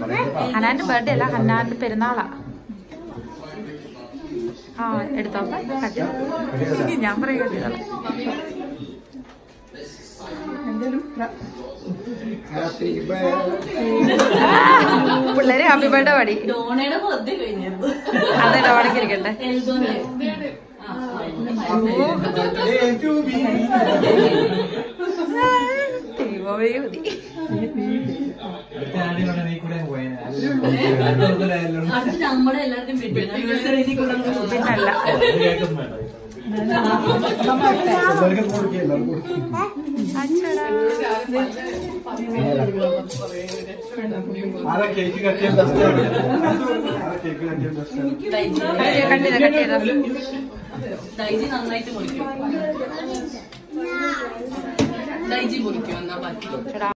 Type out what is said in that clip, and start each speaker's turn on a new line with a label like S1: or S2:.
S1: ഹനാന്റെ birthday അല്ല ഹന്നാന്റെ പെരുന്നാളാ ആ എടുത്തോ കട്ടി ഞാൻ പറയുക പിള്ളേര് ഹാപ്പി ബർത്ത്ഡേ പാടി
S2: ഡോണയുടെ ബർത്ത്ഡേ കഴിഞ്ഞായിരുന്നു
S1: അതെ ഡോണയ്ക്ക് ഇരിക്കട്ടെ
S2: എൽദോന്റെ
S1: ദൈവമേ മതി
S2: അടുത്ത് നമ്മുടെ എല്ലാവരുടെയും പറ്റും ആനിവേഴ്സറി
S1: പിന്നല്ല അച്ചടാ.
S3: ആരാ കേക്ക് കട്ടിയ ബെസ്റ്റ് ആരാ കേക്ക് കട്ടിയ ബെസ്റ്റ്
S1: കട്ട് ചെയ്തോ കട്ട് ചെയ്തോ
S2: ഡൈജി നന്നായിട്ട് മുറിക്കും ഡൈജി മുറിക്കും എന്നാ ബാക്കി
S1: എടാ